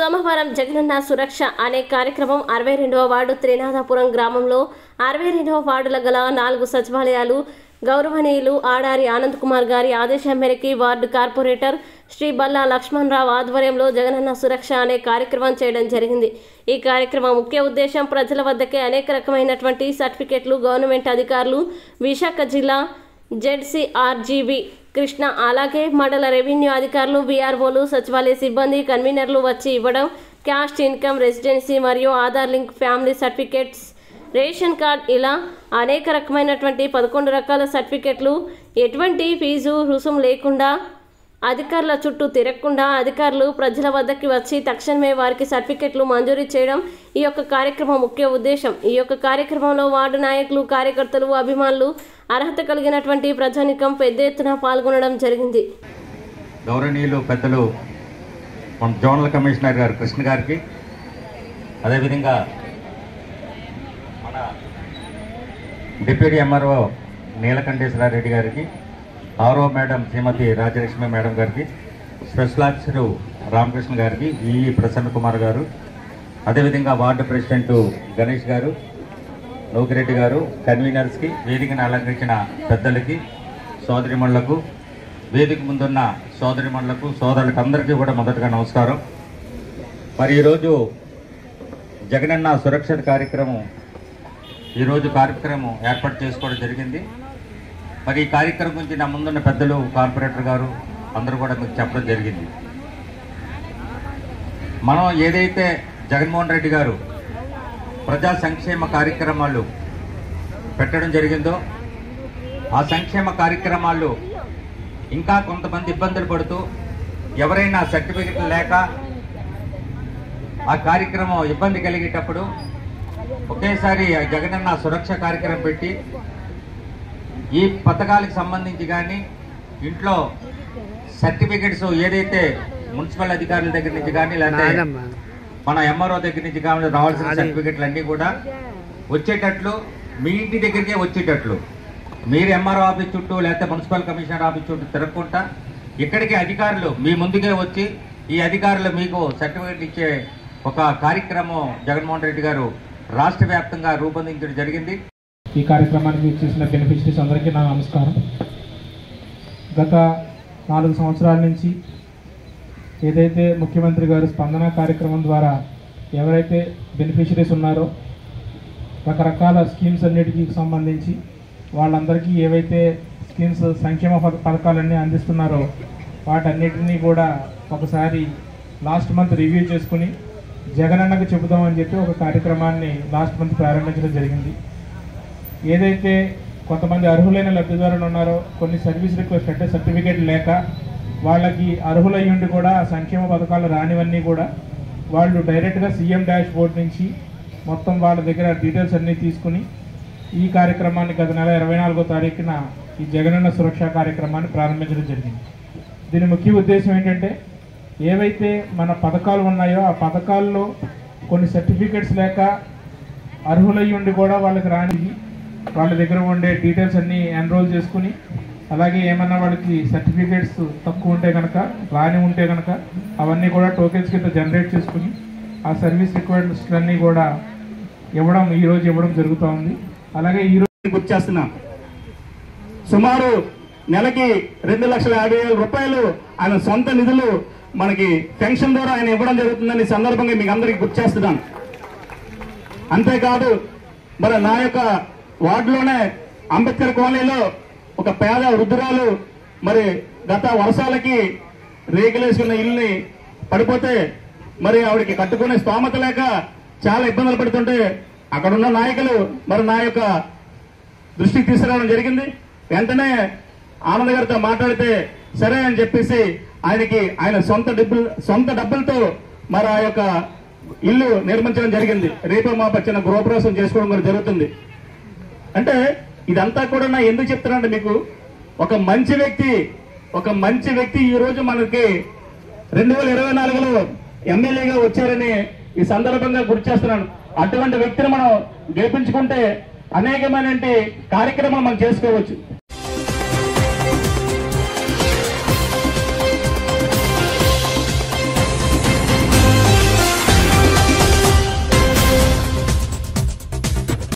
సోమవారం జగనన్న సురక్ష అనే కార్యక్రమం అరవై రెండవ వార్డు త్రినాథపురం గ్రామంలో అరవై రెండవ వార్డుల గల నాలుగు సచివాలయాలు గౌరవనీయులు ఆడారి ఆనంద్ కుమార్ గారి ఆదేశం మేరకు వార్డు కార్పొరేటర్ శ్రీ బల్లా లక్ష్మణరావు ఆధ్వర్యంలో జగనన్న సురక్ష అనే కార్యక్రమం చేయడం జరిగింది ఈ కార్యక్రమం ముఖ్య ఉద్దేశం ప్రజల వద్దకే అనేక రకమైనటువంటి సర్టిఫికెట్లు గవర్నమెంట్ అధికారులు విశాఖ జిల్లా జెడ్సీఆర్జీబీ కృష్ణ అలాగే మండల రెవెన్యూ అధికారులు వీఆర్ఓలు సచివాలయ సిబ్బంది కన్వీనర్లు వచ్చి ఇవ్వడం క్యాస్ట్ ఇన్కమ్ రెసిడెన్సీ మరియు Aadhaar link family certificates ration card ఇలా అనేక రకమైనటువంటి పదకొండు రకాల సర్టిఫికెట్లు ఎటువంటి ఫీజు రుసుం లేకుండా అధికారుల చుట్టూ తిరగకుండా అధికారులు ప్రజల వద్దకి వచ్చి తక్షణమే వారికి సర్టిఫికెట్లు మంజూరు చేయడం ఈ యొక్క కార్యక్రమం ముఖ్య ఉద్దేశం ఈ యొక్క కార్యక్రమంలో వార్డు నాయకులు కార్యకర్తలు అభిమానులు అర్హత కలిగినటువంటి ప్రజానికం పెద్ద ఎత్తున పాల్గొనడం జరిగింది గౌరవనీయులు పెద్దలు మన జోనల్ కమిషనర్ గారు కృష్ణ గారికి అదేవిధంగా మన డిప్యూటీ ఎంఆర్ఓ నీలకంఠేశ్వరారెడ్డి గారికి RO madam Shrimati Rajalakshmi madam గారికి స్పెషల్ ఆఫీసరు రామకృష్ణ గారికి ఈ ప్రసన్న కుమార్ గారు అదేవిధంగా వార్డు ప్రెసిడెంట్ గణేష్ గారు నౌకిరెడ్డి గారు కన్వీనర్స్కి వేదికను అలంకరించిన పెద్దలకి సోదరిమణులకు వేదిక ముందున్న సోదరిమణులకు సోదరులకు అందరికీ కూడా మొదటగా నమస్కారం మరి ఈరోజు జగనన్న సురక్షిత కార్యక్రమం ఈరోజు కార్యక్రమం ఏర్పాటు చేసుకోవడం జరిగింది మరి ఈ కార్యక్రమం గురించి నా ముందున్న పెద్దలు కార్పొరేటర్ గారు అందరూ కూడా మీకు చెప్పడం జరిగింది మనం ఏదైతే జగన్మోహన్ రెడ్డి గారు ప్రజా సంక్షేమ కార్యక్రమాలు పెట్టడం జరిగిందో ఆ సంక్షేమ కార్యక్రమాలు ఇంకా కొంతమంది ఇబ్బందులు పడుతూ ఎవరైనా సర్టిఫికెట్ లేక ఆ కార్యక్రమం ఇబ్బంది కలిగేటప్పుడు ఒకేసారి ఆ జగనన్న సురక్ష కార్యక్రమం పెట్టి ఈ పథకాలకు సంబంధించి కానీ ఇంట్లో సర్టిఫికెట్స్ ఏదైతే మున్సిపల్ అధికారుల దగ్గర నుంచి కానీ లేకపోతే మన ఎంఆర్ఓ దగ్గర నుంచి కానీ రావాల్సిన సర్టిఫికెట్లు అన్నీ కూడా వచ్చేటట్లు మీ ఇంటి దగ్గరికే వచ్చేటట్లు మీరు ఎంఆర్ఓ ఆఫీస్ చుట్టూ లేకపోతే మున్సిపల్ కమిషనర్ ఆఫీస్ చుట్టూ తిరగకుండా ఇక్కడికి అధికారులు మీ ముందుకే వచ్చి ఈ అధికారులు మీకు సర్టిఫికెట్ ఇచ్చే ఒక కార్యక్రమం జగన్మోహన్ రెడ్డి గారు రాష్ట్ర వ్యాప్తంగా రూపొందించడం జరిగింది ఈ కార్యక్రమానికి చేసిన బెనిఫిషరీస్ అందరికీ నా నమస్కారం గత నాలుగు సంవత్సరాల నుంచి ఏదైతే ముఖ్యమంత్రి గారు స్పందన కార్యక్రమం ద్వారా ఎవరైతే బెనిఫిషరీస్ ఉన్నారో రకరకాల స్కీమ్స్ అన్నిటికీ సంబంధించి వాళ్ళందరికీ ఏవైతే స్కీమ్స్ సంక్షేమ పథ- పథకాలన్నీ అందిస్తున్నారో వాటన్నిటినీ కూడా ఒకసారి లాస్ట్ మంత్ రివ్యూ చేసుకుని జగనన్నకు చెబుదామని చెప్పి ఒక కార్యక్రమాన్ని లాస్ట్ మంత్ ప్రారంభించడం జరిగింది ఏదైతే కొంతమంది అర్హులైన లబ్ధిదారులు ఉన్నారో కొన్ని సర్వీస్ రిక్వెస్ట్ అంటే సర్టిఫికేట్ లేక వాళ్ళకి అర్హులై ఉండి కూడా ఆ సంక్షేమ పథకాలు రానివన్నీ కూడా వాళ్ళు డైరెక్ట్గా సీఎం డాష్ బోర్డ్ నుంచి మొత్తం వాళ్ళ దగ్గర డీటెయిల్స్ అన్నీ తీసుకుని ఈ కార్యక్రమాన్ని గత నెల ఇరవై నాలుగో తారీఖున ఈ జగనన్న సురక్ష కార్యక్రమాన్ని ప్రారంభించడం జరిగింది దీని ముఖ్య ఉద్దేశం ఏంటంటే ఏవైతే మన పథకాలు ఉన్నాయో ఆ పథకాల్లో కొన్ని సర్టిఫికెట్స్ లేక అర్హులయ్యి ఉండి కూడా వాళ్ళకి రాని వాళ్ళ దగ్గర ఉండే డీటెయిల్స్ అన్నీ ఎన్రోల్ చేసుకుని అలాగే ఏమన్నా వాళ్ళకి సర్టిఫికేట్స్ తక్కువ ఉంటే కనుక రాని ఉంటే కనుక అవన్నీ కూడా టోకెన్స్ కింద జనరేట్ చేసుకుని ఆ సర్వీస్ రిక్వైర్మెంట్స్ అన్నీ కూడా ఇవ్వడం ఈరోజు ఇవ్వడం జరుగుతూ ఉంది అలాగే ఈరోజు గుర్తు చేస్తున్నాం సుమారు నెలకి రెండు లక్షల యాభై వేల రూపాయలు ఆయన సొంత నిధులు మనకి పెన్షన్ ద్వారా ఆయన ఇవ్వడం జరుగుతుందని ఈ సందర్భంగా మీకు అందరికీ గుర్తు చేస్తున్నాను అంతేకాదు మరి నా యొక్క వార్డులోనే అంబేద్కర్ కాలనీలో ఒక పేద వృద్ధురాలు మరి గత వర్షాలకి రేకులేసుకున్న ఇల్లుని పడిపోతే మరి ఆవిడకి కట్టుకునే స్తోమత లేక చాలా ఇబ్బందులు పడుతుంటే అక్కడ ఉన్న నాయకులు మరి నా యొక్క దృష్టికి తీసుకురావడం జరిగింది వెంటనే ఆనంద్ గారితో మాట్లాడితే సరే అని చెప్పేసి ఆయనకి ఆయన సొంత డబ్బులు సొంత డబ్బులతో మరి ఆ యొక్క ఇల్లు నిర్మించడం జరిగింది రేపు మా పచ్చిన గృహప్రవేశం చేసుకోవడం మరి జరుగుతుంది అంటే ఇదంతా కూడా నా ఎందుకు చెప్తున్నానంటే మీకు ఒక మంచి వ్యక్తి ఒక మంచి వ్యక్తి ఈ రోజు మనకి రెండు వేల ఇరవై నాలుగులో ఎమ్మెల్యేగా వచ్చారని ఈ సందర్భంగా గుర్తు చేస్తున్నాను అటువంటి వ్యక్తిని మనం గెలిపించుకుంటే అనేకమైన కార్యక్రమాలు మనం చేసుకోవచ్చు